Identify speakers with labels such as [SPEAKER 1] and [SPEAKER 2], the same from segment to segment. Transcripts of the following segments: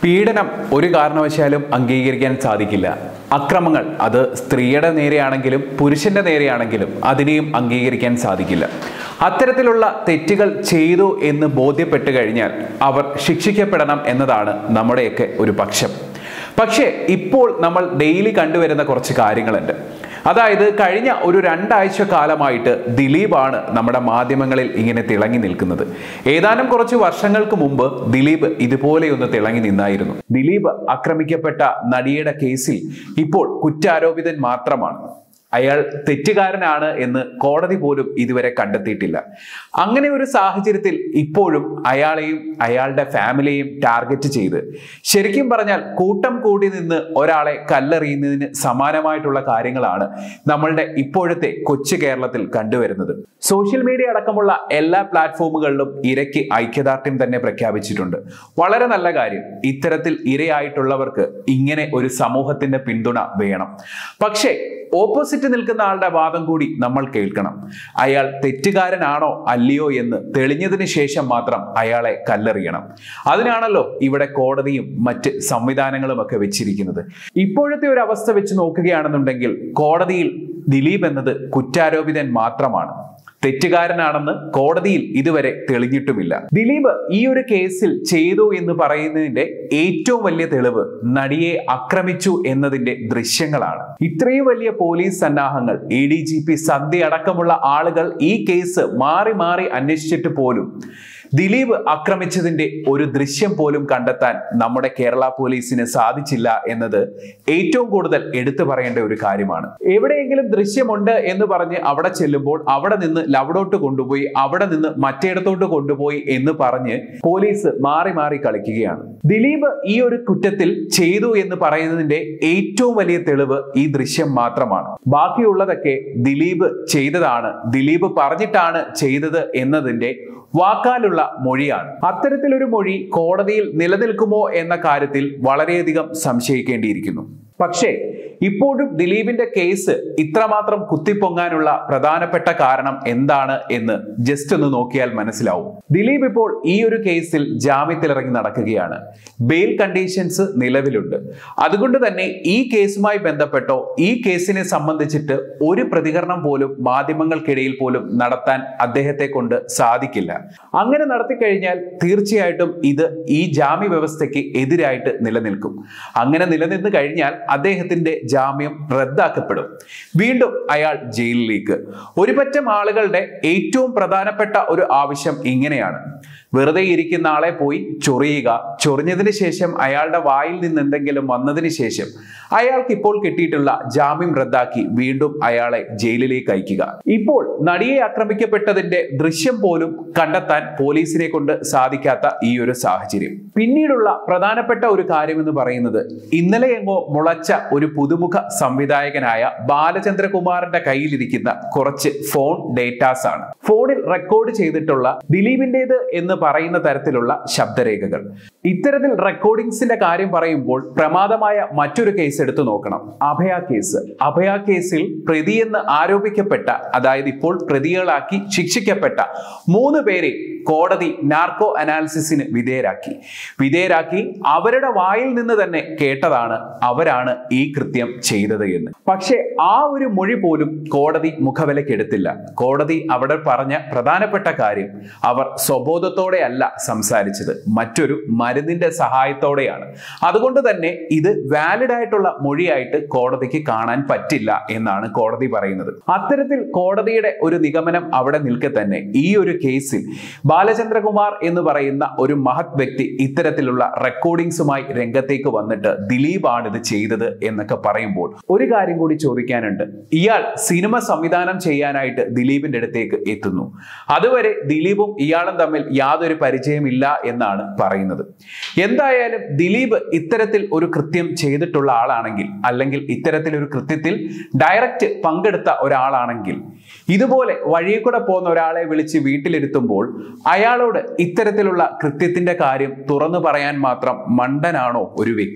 [SPEAKER 1] പീഡനം ഒരു കാരണവശാലും അംഗീകരിക്കാൻ സാധിക്കില്ല അക്രമങ്ങൾ അത് സ്ത്രീയുടെ നേരെയാണെങ്കിലും പുരുഷന്റെ നേരെയാണെങ്കിലും അതിനെയും അംഗീകരിക്കാൻ സാധിക്കില്ല അത്തരത്തിലുള്ള തെറ്റുകൾ ചെയ്തു എന്ന് ബോധ്യപ്പെട്ട് കഴിഞ്ഞാൽ അവർ ശിക്ഷിക്കപ്പെടണം എന്നതാണ് നമ്മുടെയൊക്കെ ഒരു പക്ഷം പക്ഷേ ഇപ്പോൾ നമ്മൾ ഡെയിലി കണ്ടുവരുന്ന കുറച്ച് കാര്യങ്ങളുണ്ട് അതായത് കഴിഞ്ഞ ഒരു രണ്ടാഴ്ച കാലമായിട്ട് ദിലീപാണ് നമ്മുടെ മാധ്യമങ്ങളിൽ ഇങ്ങനെ തിളങ്ങി നിൽക്കുന്നത് ഏതാനും കുറച്ച് വർഷങ്ങൾക്ക് മുമ്പ് ദിലീപ് ഇതുപോലെയൊന്ന് തിളങ്ങി നിന്നായിരുന്നു ദിലീപ് ആക്രമിക്കപ്പെട്ട നടിയുടെ കേസിൽ ഇപ്പോൾ കുറ്റാരോപിതൻ മാത്രമാണ് അയാൾ തെറ്റുകാരനാണ് എന്ന് കോടതി പോലും ഇതുവരെ കണ്ടെത്തിയിട്ടില്ല അങ്ങനെ ഒരു സാഹചര്യത്തിൽ ഇപ്പോഴും അയാളെയും അയാളുടെ ഫാമിലിയെയും ടാർഗറ്റ് ചെയ്ത് ശരിക്കും പറഞ്ഞാൽ കൂട്ടം കൂടി നിന്ന് ഒരാളെ കല്ലെറിയുന്നതിന് സമാനമായിട്ടുള്ള കാര്യങ്ങളാണ് നമ്മളുടെ ഇപ്പോഴത്തെ കൊച്ചു കേരളത്തിൽ കണ്ടുവരുന്നത് സോഷ്യൽ മീഡിയ അടക്കമുള്ള എല്ലാ പ്ലാറ്റ്ഫോമുകളിലും ഇരയ്ക്ക് ഐക്യദാർഢ്യം തന്നെ പ്രഖ്യാപിച്ചിട്ടുണ്ട് വളരെ നല്ല കാര്യം ഇത്തരത്തിൽ ഇരയായിട്ടുള്ളവർക്ക് ഇങ്ങനെ ഒരു സമൂഹത്തിന്റെ പിന്തുണ വേണം പക്ഷേ ഓപ്പോസിറ്റ് നിൽക്കുന്ന ആളുടെ വാദം കൂടി നമ്മൾ കേൾക്കണം അയാൾ തെറ്റുകാരനാണോ അല്ലയോ എന്ന് തെളിഞ്ഞതിന് ശേഷം മാത്രം അയാളെ കല്ലെറിയണം അതിനാണല്ലോ ഇവിടെ കോടതിയും മറ്റ് സംവിധാനങ്ങളും ഒക്കെ വെച്ചിരിക്കുന്നത് ഇപ്പോഴത്തെ ഒരു അവസ്ഥ വെച്ച് നോക്കുകയാണെന്നുണ്ടെങ്കിൽ കോടതിയിൽ ദിലീപ് എന്നത് കുറ്റാരോപിതൻ മാത്രമാണ് തെറ്റുകാരനാണെന്ന് കോടതിയിൽ ഇതുവരെ തെളിഞ്ഞിട്ടുമില്ല ദിലീപ് ഈ ഒരു കേസിൽ ചെയ്തു എന്ന് പറയുന്നതിന്റെ ഏറ്റവും വലിയ തെളിവ് നടിയെ ആക്രമിച്ചു എന്നതിന്റെ ദൃശ്യങ്ങളാണ് ഇത്രയും വലിയ പോലീസ് സന്നാഹങ്ങൾ A D G P Sandhya അടക്കമുള്ള ആളുകൾ ഈ കേസ് മാറി മാറി അന്വേഷിച്ചിട്ട് പോലും ദിലീപ് ആക്രമിച്ചതിന്റെ ഒരു ദൃശ്യം പോലും കണ്ടെത്താൻ നമ്മുടെ കേരള പോലീസിന് സാധിച്ചില്ല എന്നത് ഏറ്റവും കൂടുതൽ എടുത്തു പറയേണ്ട ഒരു കാര്യമാണ് എവിടെയെങ്കിലും ദൃശ്യമുണ്ട് എന്ന് പറഞ്ഞ് അവിടെ ചെല്ലുമ്പോൾ അവിടെ നിന്ന് ലവിടോട്ട് കൊണ്ടുപോയി അവിടെ നിന്ന് മറ്റേടത്തോട്ട് കൊണ്ടുപോയി എന്ന് പറഞ്ഞ് പോലീസ് മാറി മാറി കളിക്കുകയാണ് ദിലീപ് ഈ ഒരു കുറ്റത്തിൽ ചെയ്തു എന്ന് പറയുന്നതിന്റെ ഏറ്റവും വലിയ തെളിവ് ഈ ദൃശ്യം മാത്രമാണ് ബാക്കിയുള്ളതൊക്കെ ദിലീപ് ചെയ്തതാണ് ദിലീപ് പറഞ്ഞിട്ടാണ് ചെയ്തത് എന്നതിന്റെ വാക്കാലുള്ള മൊഴിയാണ് അത്തരത്തിലൊരു മൊഴി കോടതിയിൽ നിലനിൽക്കുമോ എന്ന കാര്യത്തിൽ വളരെയധികം സംശയിക്കേണ്ടിയിരിക്കുന്നു പക്ഷേ ഇപ്പോഴും ദിലീപിന്റെ കേസ് ഇത്രമാത്രം കുത്തിപ്പൊങ്ങാനുള്ള പ്രധാനപ്പെട്ട കാരണം എന്താണ് എന്ന് ജസ്റ്റ് ഒന്ന് നോക്കിയാൽ മനസ്സിലാവും ദിലീപ് ഇപ്പോൾ ഈ ഒരു കേസിൽ ജാമ്യത്തിലിറങ്ങി നടക്കുകയാണ് ബെയിൽ കണ്ടീഷൻസ് നിലവിലുണ്ട് അതുകൊണ്ട് തന്നെ ഈ കേസുമായി ബന്ധപ്പെട്ടോ ഈ കേസിനെ സംബന്ധിച്ചിട്ട് ഒരു പ്രതികരണം പോലും മാധ്യമങ്ങൾക്കിടയിൽ പോലും നടത്താൻ അദ്ദേഹത്തെ കൊണ്ട് സാധിക്കില്ല അങ്ങനെ നടത്തിക്കഴിഞ്ഞാൽ തീർച്ചയായിട്ടും ഇത് ഈ ജാമ്യ വ്യവസ്ഥയ്ക്ക് എതിരായിട്ട് നിലനിൽക്കും അങ്ങനെ നിലനിന്ന് കഴിഞ്ഞാൽ അദ്ദേഹത്തിന്റെ ജാമ്യം റദ്ദാക്കപ്പെടും വീണ്ടും അയാൾ ജയിലിലേക്ക് ഒരു പറ്റം ആളുകളുടെ ഏറ്റവും പ്രധാനപ്പെട്ട ഒരു ആവശ്യം ഇങ്ങനെയാണ് വെറുതെ ഇരിക്കുന്ന ആളെ പോയി ചൊറിയുക ചൊറിഞ്ഞതിന് ശേഷം അയാളുടെ വായിൽ നിന്ന് എന്തെങ്കിലും വന്നതിന് ശേഷം അയാൾക്ക് ഇപ്പോൾ കിട്ടിയിട്ടുള്ള ജാമ്യം റദ്ദാക്കി വീണ്ടും അയാളെ ജയിലിലേക്ക് അയക്കുക ഇപ്പോൾ നടിയെ ആക്രമിക്കപ്പെട്ടതിന്റെ ദൃശ്യം പോലും കണ്ടെത്താൻ പോലീസിനെ കൊണ്ട് സാധിക്കാത്ത ഈ ഒരു സാഹചര്യം പിന്നീടുള്ള പ്രധാനപ്പെട്ട ഒരു കാര്യം എന്ന് പറയുന്നത് ഇന്നലെ എങ്ങോ മുളച്ച ഒരു പുതുമുഖ സംവിധായകനായ ബാലചന്ദ്രകുമാറിന്റെ കയ്യിലിരിക്കുന്ന കുറച്ച് ഫോൺ ഡേറ്റാസ് ആണ് ഫോണിൽ റെക്കോർഡ് ചെയ്തിട്ടുള്ള ദിലീപിന്റേത് എന്ന് പറയുന്ന തരത്തിലുള്ള ശബ്ദരേഖകൾ ഇത്തരത്തിൽ റെക്കോർഡിങ്സിന്റെ കാര്യം പറയുമ്പോൾ പ്രമാദമായ മറ്റൊരു കേസ് എടുത്തു നോക്കണം അഭയ കേസ് അഭയ കേസിൽ പ്രതിയെന്ന് ആരോപിക്കപ്പെട്ട അതായത് ഇപ്പോൾ പ്രതികളാക്കി ശിക്ഷിക്കപ്പെട്ട മൂന്ന് പേരെ കോടതി നാർക്കോ അനാലിസിസിന് വിധേയരാക്കി വിധേയരാക്കി അവരുടെ വായിൽ നിന്ന് തന്നെ കേട്ടതാണ് അവരാണ് ഈ കൃത്യം ചെയ്തത് എന്ന് പക്ഷേ ആ ഒരു മൊഴി പോലും കോടതി മുഖവിലക്കെടുത്തില്ല കോടതി അവിടെ പറഞ്ഞ പ്രധാനപ്പെട്ട കാര്യം അവർ സ്വബോധത്തോടെ അല്ല സംസാരിച്ചത് മറ്റൊരു മരുന്നിന്റെ സഹായത്തോടെയാണ് അതുകൊണ്ട് തന്നെ ഇത് വാലിഡ് ആയിട്ടുള്ള മൊഴിയായിട്ട് കോടതിക്ക് കാണാൻ പറ്റില്ല എന്നാണ് കോടതി പറയുന്നത് അത്തരത്തിൽ കോടതിയുടെ ഒരു നിഗമനം അവിടെ നിൽക്കെ തന്നെ ഈ ഒരു കേസിൽ ബാലചന്ദ്രകുമാർ എന്ന് പറയുന്ന ഒരു മഹത് വ്യക്തി ഇത്തരത്തിലുള്ള റെക്കോർഡിങ്സുമായി രംഗത്തേക്ക് വന്നിട്ട് ദിലീപാണ് ഇത് ചെയ്തത് എന്നൊക്കെ പറയുമ്പോൾ ഒരു കാര്യം കൂടി ചോദിക്കാനുണ്ട് ഇയാൾ സിനിമ സംവിധാനം ചെയ്യാനായിട്ട് ദിലീപിന്റെ അടുത്തേക്ക് എത്തുന്നു അതുവരെ ദിലീപും ഇയാളും തമ്മിൽ യാതൊരു പരിചയമില്ല എന്നാണ് പറയുന്നത് എന്തായാലും ദിലീപ് ഇത്തരത്തിൽ ഒരു കൃത്യം ചെയ്തിട്ടുള്ള ആളാണെങ്കിൽ അല്ലെങ്കിൽ ഇത്തരത്തിൽ ഒരു കൃത്യത്തിൽ ഡയറക്റ്റ് പങ്കെടുത്ത ഒരാളാണെങ്കിൽ ഇതുപോലെ വഴിയിൽ കൂടെ പോകുന്ന ഒരാളെ വിളിച്ച് വീട്ടിലിരുത്തുമ്പോൾ അയാളോട് ഇത്തരത്തിലുള്ള കൃത്യത്തിന്റെ കാര്യം തുറന്നു പറയാൻ മാത്രം മണ്ടനാണോ ഒരു വ്യക്തി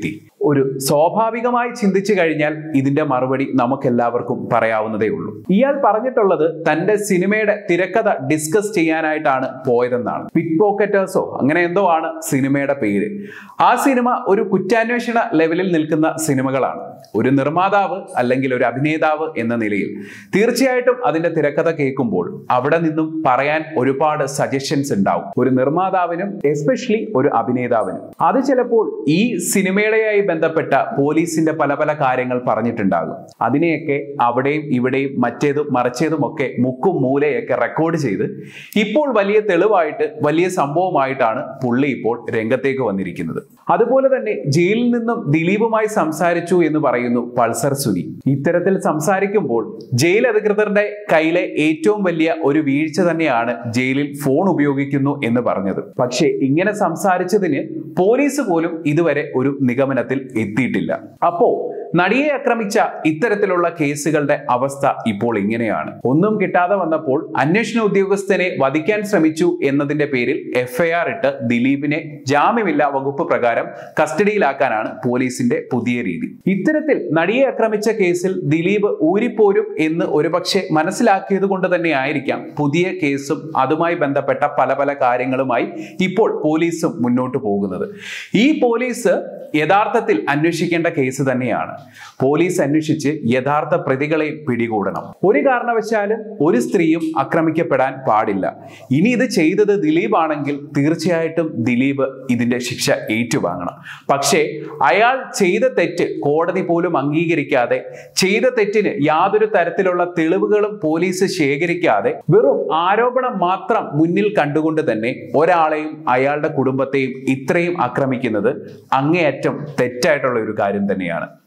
[SPEAKER 1] ഒരു സ്വാഭാവികമായി ചിന്തിച്ചു കഴിഞ്ഞാൽ ഇതിന്റെ മറുപടി നമുക്കെല്ലാവർക്കും പറയാവുന്നതേ ഉള്ളൂ ഇയാൾ പറഞ്ഞിട്ടുള്ളത് തന്റെ സിനിമയുടെ തിരക്കഥ ഡിസ്കസ് ചെയ്യാനായിട്ടാണ് പോയതെന്നാണ് പിറ്റ് പോക്കറ്റേഴ്സോ അങ്ങനെ എന്തോ ആണ് സിനിമയുടെ പേര് ആ സിനിമ ഒരു കുറ്റാന്വേഷണ ലെവലിൽ നിൽക്കുന്ന സിനിമകളാണ് ഒരു നിർമ്മാതാവ് അല്ലെങ്കിൽ ഒരു അഭിനേതാവ് എന്ന നിലയിൽ തീർച്ചയായിട്ടും അതിന്റെ തിരക്കഥ കേൾക്കുമ്പോൾ അവിടെ നിന്നും പറയാൻ ഒരുപാട് സജഷൻസ് ഉണ്ടാവും ഒരു നിർമ്മാതാവിനും എസ്പെഷ്യലി ഒരു അഭിനേതാവിനും അത് ചിലപ്പോൾ ഈ സിനിമയുടെയായി ബന്ധപ്പെട്ട പോലീസിന്റെ പല പല കാര്യങ്ങൾ പറഞ്ഞിട്ടുണ്ടാകും അതിനെയൊക്കെ അവിടെയും ഇവിടെയും മറ്റേതും മറിച്ചേതും ഒക്കെ മുക്കും മൂലയൊക്കെ റെക്കോർഡ് ചെയ്ത് ഇപ്പോൾ വലിയ തെളിവായിട്ട് വലിയ സംഭവമായിട്ടാണ് പുള്ളി ഇപ്പോൾ രംഗത്തേക്ക് വന്നിരിക്കുന്നത് അതുപോലെ തന്നെ ജയിലിൽ നിന്നും ദിലീപുമായി സംസാരിച്ചു എന്ന് പറയുന്നു പൾസർ സുനി ഇത്തരത്തിൽ സംസാരിക്കുമ്പോൾ ജയിൽ അധികൃതരുടെ കയ്യിലെ ഏറ്റവും വലിയ ഒരു വീഴ്ച തന്നെയാണ് ജയിലിൽ ഫോൺ ഉപയോഗിക്കുന്നു എന്ന് പറഞ്ഞത് പക്ഷേ ഇങ്ങനെ സംസാരിച്ചതിന് പോലീസ് പോലും ഇതുവരെ ഒരു നിഗമനത്തിൽ എത്തിയിട്ടില്ല അപ്പോ നടിയെ ആക്രമിച്ച ഇത്തരത്തിലുള്ള കേസുകളുടെ അവസ്ഥ ഇപ്പോൾ ഇങ്ങനെയാണ് ഒന്നും കിട്ടാതെ വന്നപ്പോൾ അന്വേഷണ ഉദ്യോഗസ്ഥനെ വധിക്കാൻ ശ്രമിച്ചു എന്നതിന്റെ പേരിൽ എഫ്ഐആർ ഇട്ട് ദിലീപിനെ ജാമ്യമില്ലാ വകുപ്പ് പ്രകാരം കസ്റ്റഡിയിലാക്കാനാണ് പോലീസിന്റെ പുതിയ രീതി ഇത്തരത്തിൽ നടിയെ ആക്രമിച്ച കേസിൽ ദിലീപ് ഊരിപ്പോരും എന്ന് ഒരുപക്ഷെ മനസ്സിലാക്കിയത് കൊണ്ട് തന്നെ ആയിരിക്കാം പുതിയ കേസും അതുമായി ബന്ധപ്പെട്ട പല പല കാര്യങ്ങളുമായി ഇപ്പോൾ പോലീസും മുന്നോട്ട് പോകുന്നത് ഈ പോലീസ് യഥാർത്ഥത്തിൽ അന്വേഷിക്കേണ്ട കേസ് തന്നെയാണ് പോലീസ് അന്വേഷിച്ച് യഥാർത്ഥ പ്രതികളെ പിടികൂടണം ഒരു കാരണവശാലും ഒരു സ്ത്രീയും ആക്രമിക്കപ്പെടാൻ പാടില്ല ഇനി ഇത് ചെയ്തത് ദിലീപ് ആണെങ്കിൽ തീർച്ചയായിട്ടും ദിലീപ് ഇതിന്റെ ശിക്ഷ ഏറ്റുവാങ്ങണം പക്ഷേ അയാൾ ചെയ്ത തെറ്റ് കോടതി പോലും അംഗീകരിക്കാതെ ചെയ്ത തെറ്റിന് യാതൊരു തരത്തിലുള്ള തെളിവുകളും പോലീസ് ശേഖരിക്കാതെ വെറും ആരോപണം മാത്രം മുന്നിൽ കണ്ടുകൊണ്ട് തന്നെ ഒരാളെയും അയാളുടെ കുടുംബത്തെയും ഇത്രയും ആക്രമിക്കുന്നത് അങ്ങേയറ്റം തെറ്റായിട്ടുള്ള ഒരു കാര്യം തന്നെയാണ്